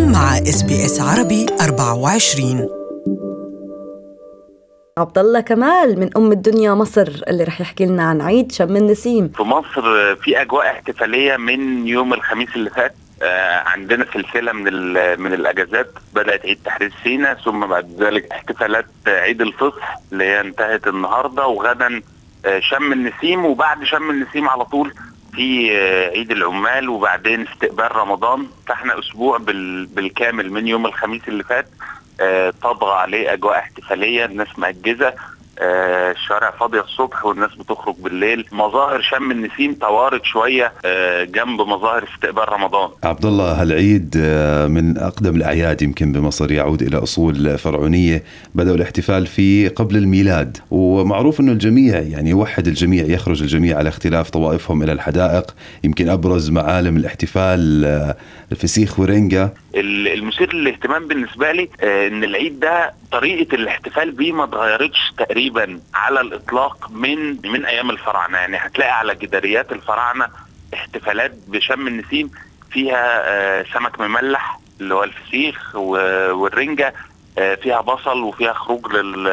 أنتم مع اس بي اس عربي 24 عبد الله كمال من ام الدنيا مصر اللي رح يحكي لنا عن عيد شم النسيم في مصر في اجواء احتفاليه من يوم الخميس اللي فات آه، عندنا سلسله من من الاجازات بدات عيد تحرير سيناء ثم بعد ذلك احتفالات عيد الفصح اللي هي انتهت النهارده وغدا آه، شم النسيم وبعد شم النسيم على طول في آه، عيد العمال وبعدين استقبال رمضان فاحنا اسبوع بالكامل من يوم الخميس اللي فات تطغى عليه اجواء احتفاليه الناس مأجزه آه، الشارع فاضية الصبح والناس بتخرج بالليل مظاهر شم النسيم توارد شوية آه، جنب مظاهر استقبال رمضان عبد الله هالعيد آه، من أقدم الأعياد يمكن بمصر يعود إلى أصول فرعونية بدأوا الاحتفال فيه قبل الميلاد ومعروف أنه الجميع يعني يوحد الجميع يخرج الجميع على اختلاف طوائفهم إلى الحدائق يمكن أبرز معالم الاحتفال الفسيخ ورينجا المثير للاهتمام بالنسبة لي أن العيد ده طريقة الاحتفال بيه ما اتغيرتش تقريبا تقريبا على الاطلاق من من ايام الفراعنه يعني هتلاقي على جداريات الفراعنه احتفالات بشم النسيم فيها آه، سمك مملح اللي هو الفسيخ والرنجه آه، فيها بصل وفيها خروج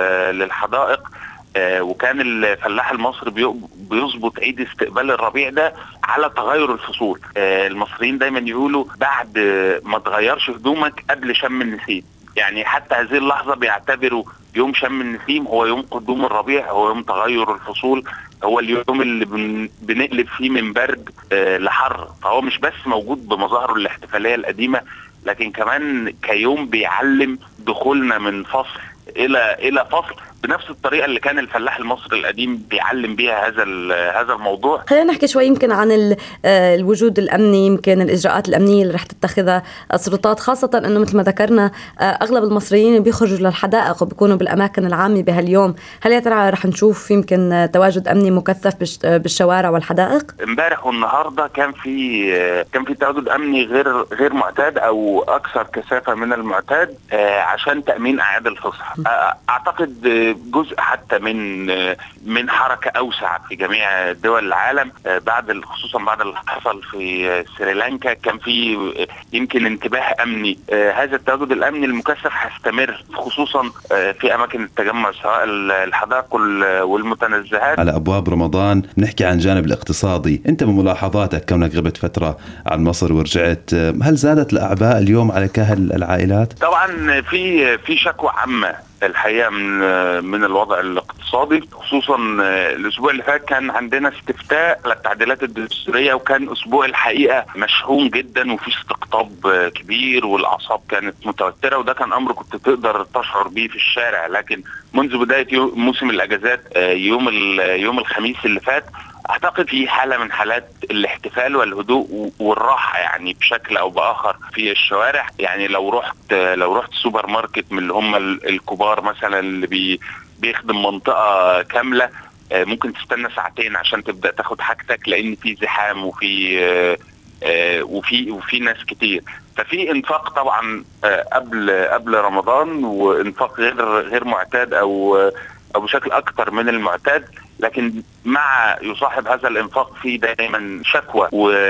للحدائق آه، وكان الفلاح المصري بيظبط عيد استقبال الربيع ده على تغير الفصول المصريين دايما يقولوا بعد ما تغيرش هدومك قبل شم النسيم يعني حتى هذه اللحظة بيعتبروا يوم شم النسيم هو يوم قدوم الربيع هو يوم تغير الفصول هو اليوم اللي بنقلب فيه من برد آه لحر فهو مش بس موجود بمظاهره الاحتفالية القديمة لكن كمان كيوم بيعلم دخولنا من فصل الى الى فصل بنفس الطريقه اللي كان الفلاح المصري القديم بيعلم بيها هذا هذا الموضوع خلينا نحكي شوي يمكن عن آه، الوجود الامني يمكن الاجراءات الامنيه اللي رح تتخذها السلطات خاصه انه مثل ما ذكرنا آه، اغلب المصريين بيخرجوا للحدائق وبيكونوا بالاماكن العامه بهاليوم هل يا ترى رح نشوف يمكن تواجد امني مكثف بالشوارع والحدائق امبارح والنهارده كان في آه، كان في تواجد امني غير غير معتاد او اكثر كثافه من المعتاد عشان تامين اعياد الفصح اعتقد جزء حتى من من حركه اوسع في جميع دول العالم بعد خصوصا بعد اللي حصل في سريلانكا كان في يمكن انتباه امني هذا التواجد الامني المكثف هيستمر خصوصا في اماكن التجمع سواء الحدائق والمتنزهات على ابواب رمضان نحكي عن الجانب الاقتصادي انت بملاحظاتك كونك غبت فتره عن مصر ورجعت هل زادت الاعباء اليوم على كاهل العائلات طبعا في في شكوى عامه الحقيقه من من الوضع الاقتصادي خصوصا الاسبوع اللي فات كان عندنا استفتاء على التعديلات الدستوريه وكان اسبوع الحقيقه مشحون جدا وفي استقطاب كبير والاعصاب كانت متوتره وده كان امر كنت تقدر تشعر بيه في الشارع لكن منذ بدايه موسم الاجازات يوم يوم الخميس اللي فات اعتقد في حاله من حالات الاحتفال والهدوء والراحه يعني بشكل او باخر في الشوارع يعني لو رحت لو رحت سوبر ماركت من اللي هم الكبار مثلا اللي بي بيخدم منطقه كامله آه، ممكن تستنى ساعتين عشان تبدا تاخد حاجتك لان في زحام وفي آه، آه، وفي وفي ناس كتير ففي انفاق طبعا قبل قبل رمضان وانفاق غير غير معتاد او او بشكل اكثر من المعتاد لكن مع يصاحب هذا الانفاق في دائما شكوى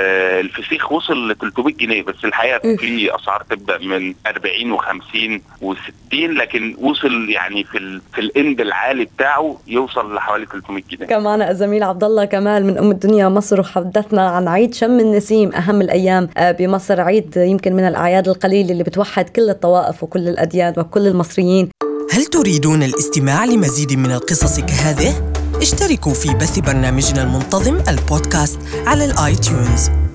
والفسيخ وصل ل 300 جنيه بس الحقيقه في اسعار تبدا من 40 و50 و60 لكن وصل يعني في ال... في الاند العالي بتاعه يوصل لحوالي 300 جنيه كمان الزميل عبد الله كمال من ام الدنيا مصر وحدثنا عن عيد شم النسيم اهم الايام آه، بمصر عيد يمكن من الاعياد القليله اللي بتوحد كل الطوائف وكل الاديان وكل المصريين هل تريدون الاستماع لمزيد من القصص كهذه اشتركوا في بث برنامجنا المنتظم البودكاست على الاي تيونز